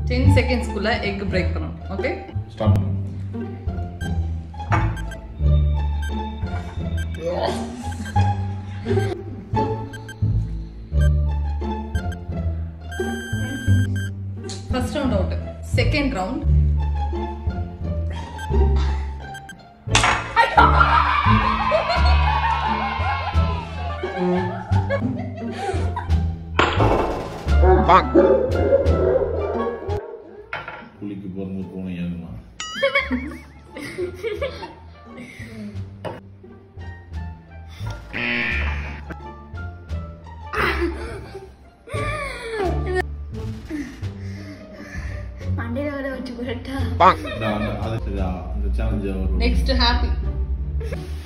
ten செகண்ட்ஸ்க்குள்ள egg break பண்ணணும் okay start பண்ணுங்க first round out second round குளிக்கு போகும்போது பூனை ஏறுமா மண்டையில வர வச்சு போட்டா இந்த- அந்த- அது சரி, அந்த சேலஞ்சை ஒரு நெக்ஸ்ட் ஹாப்பி